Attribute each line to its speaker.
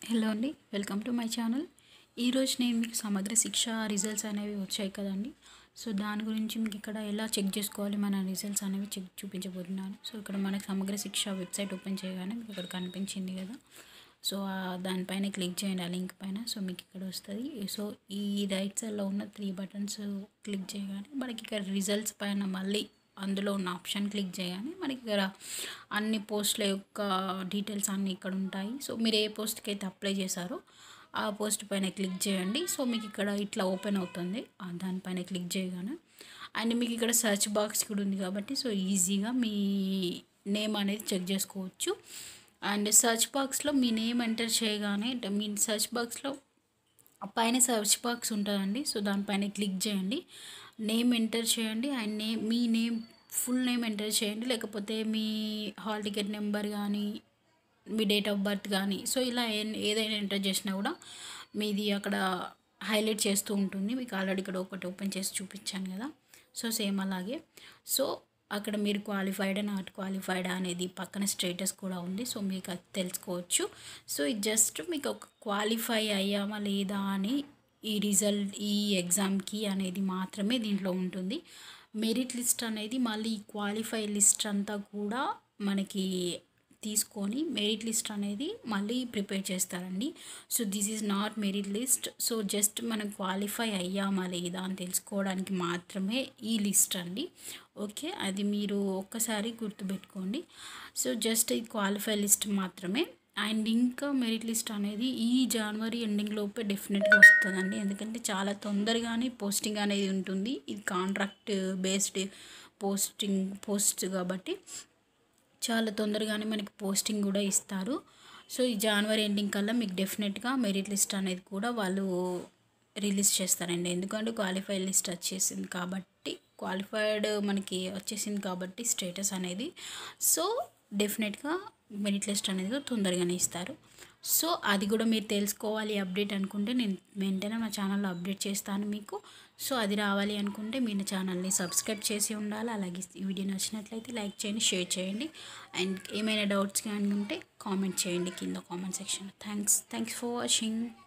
Speaker 1: hello అండి welcome to my channel ఈరోజు నేను మీకు సమగ్ర శిక్ష రిజల్ట్స్ అనేవి వచ్చాయి కదండి సో దాని గురించి మీకు ఇక్కడ ఎలా చెక్ చేసుకోవాలి మన రిజల్ట్స్ అనేవి చెక్ చూపించబోతున్నాను సో ఇక్కడ మనకి సమగ్ర శిక్ష వెబ్సైట్ ఓపెన్ చేయగానే మీకు ఇక్కడ కనిపించింది కదా సో ఆ దానిపైన క్లిక్ చేయండి ఆ లింక్ పైన సో మీకు ఇక్కడ వస్తుంది సో ఈ రైట్ సైడ్లో ఉన్న త్రీ బటన్స్ క్లిక్ చేయగానే మనకి ఇక్కడ రిజల్ట్స్ పైన మళ్ళీ అందులో ఉన్న ఆప్షన్ క్లిక్ చేయగానే మనకి ఇక్కడ అన్ని పోస్టుల యొక్క డీటెయిల్స్ అన్నీ ఇక్కడ ఉంటాయి సో మీరు ఏ పోస్ట్కి అయితే అప్లై చేశారో ఆ పోస్ట్ పైన క్లిక్ చేయండి సో మీకు ఇక్కడ ఇట్లా ఓపెన్ అవుతుంది ఆ దానిపైన క్లిక్ చేయగానే అండ్ మీకు ఇక్కడ సెర్చ్ బాక్స్ కూడా ఉంది కాబట్టి సో ఈజీగా మీ నేమ్ అనేది చెక్ చేసుకోవచ్చు అండ్ సెర్చ్ బాక్స్లో మీ నేమ్ ఎంటర్ చేయగానే మీ సెర్చ్ బాక్స్లో పైన సర్చ్ బాక్స్ ఉంటుందండి సో దానిపైన క్లిక్ చేయండి నేమ్ ఎంటర్ చేయండి అండ్ నేమ్ మీ నేమ్ ఫుల్ నేమ్ ఎంటర్ చేయండి లేకపోతే మీ హాల్ టికెట్ నెంబర్ కానీ మీ డేట్ ఆఫ్ బర్త్ కానీ సో ఇలా ఏ- ఏదైనా ఎంటర్ చేసినా కూడా మీది అక్కడ హైలైట్ చేస్తూ ఉంటుంది మీకు ఆల్రెడీ ఇక్కడ ఒకటి ఓపెన్ చేసి చూపించాను కదా సో సేమ్ అలాగే సో అక్కడ మీరు క్వాలిఫైడ్ నాట్ క్వాలిఫైడ్ అనేది పక్కన స్టేటస్ కూడా ఉంది సో మీకు అది తెలుసుకోవచ్చు సో ఇది జస్ట్ మీకు ఒక క్వాలిఫై అయ్యామా లేదా అని ఈ రిజల్ట్ ఈ ఎగ్జామ్కి అనేది మాత్రమే దీంట్లో ఉంటుంది మెరిట్ లిస్ట్ అనేది మళ్ళీ ఈ క్వాలిఫై లిస్ట్ అంతా కూడా మనకి తీసుకొని మెరిట్ లిస్ట్ అనేది మళ్ళీ ప్రిపేర్ చేస్తారండి so this is not merit list so just మనం క్వాలిఫై అయ్యామా లేదా అని తెలుసుకోవడానికి మాత్రమే ఈ లిస్ట్ అండి ఓకే అది మీరు ఒక్కసారి గుర్తుపెట్టుకోండి సో జస్ట్ ఈ క్వాలిఫై లిస్ట్ మాత్రమే అండ్ ఇంకా మెరిట్ లిస్ట్ అనేది ఈ జనవరి ఎండింగ్ లోపే డెఫినెట్గా వస్తుందండి ఎందుకంటే చాలా తొందరగానే పోస్టింగ్ అనేది ఉంటుంది ఇది కాంట్రాక్ట్ బేస్డ్ పోస్టింగ్ పోస్ట్ కాబట్టి చాలా తొందరగానే మనకి పోస్టింగ్ కూడా ఇస్తారు సో ఈ జనవరి ఎండింగ్ కల్లా మీకు డెఫినెట్గా మెరిట్ లిస్ట్ అనేది కూడా వాళ్ళు రిలీజ్ చేస్తారండి ఎందుకంటే క్వాలిఫై లిస్ట్ వచ్చేసింది కాబట్టి క్వాలిఫైడ్ మనకి వచ్చేసింది కాబట్టి స్టేటస్ అనేది సో డెఫినెట్గా మెరిట్ లిస్ట్ అనేది కూడా తొందరగానే ఇస్తారు సో అది కూడా మీరు తెలుసుకోవాలి అప్డేట్ అనుకుంటే నేను వెంటనే మా ఛానల్లో అప్డేట్ చేస్తాను మీకు సో అది రావాలి అనుకుంటే మీ ఛానల్ని సబ్స్క్రైబ్ చేసి ఉండాలి అలాగే ఈ వీడియో నచ్చినట్లయితే లైక్ చేయండి షేర్ చేయండి అండ్ ఏమైనా డౌట్స్ కానీ ఉంటే కామెంట్ చేయండి కింద comment section thanks thanks for watching